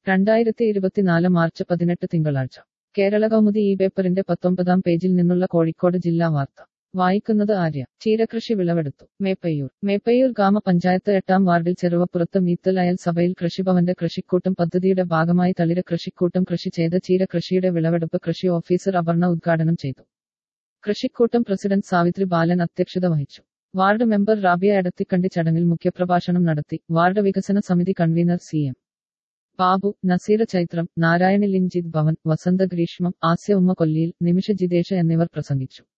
രണ്ടായിരത്തി ഇരുപത്തിനാല് മാർച്ച് പതിനെട്ട് തിങ്കളാഴ്ച കേരള കൗമുദി ഈ പേപ്പറിന്റെ പത്തൊമ്പതാം പേജിൽ നിന്നുള്ള കോഴിക്കോട് ജില്ലാ വാർത്ത വായിക്കുന്നത് ആര്യ ചീരകൃഷി വിളവെടുത്തു മേപ്പയ്യൂർ മേപ്പയ്യൂർ ഗ്രാമപഞ്ചായത്ത് എട്ടാം വാർഡിൽ ചെറുവപ്പുറത്ത് മീത്തൽ അയൽ സഭയിൽ കൃഷിഭവന്റെ കൃഷിക്കൂട്ടം പദ്ധതിയുടെ ഭാഗമായി തളിര കൃഷിക്കൂട്ടം കൃഷി ചെയ്ത ചീര കൃഷിയുടെ വിളവെടുപ്പ് കൃഷി ഓഫീസർ അപർണ ഉദ്ഘാടനം ചെയ്തു കൃഷിക്കൂട്ടം പ്രസിഡന്റ് സാവിത്രി ബാലൻ അധ്യക്ഷത വഹിച്ചു വാർഡ് മെമ്പർ റാബിയ എടത്തിക്കണ്ടി ചടങ്ങിൽ മുഖ്യപ്രഭാഷണം നടത്തി വാർഡ് വികസന സമിതി convener C M Babu Naseera Chaithram Narayani Linjith Bhavan Vasantha Greeshmam Asya ഉമ്മ കൊല്ലിയിൽ നിമിഷ ജിതേഷ എന്നിവർ പ്രസംഗിച്ചു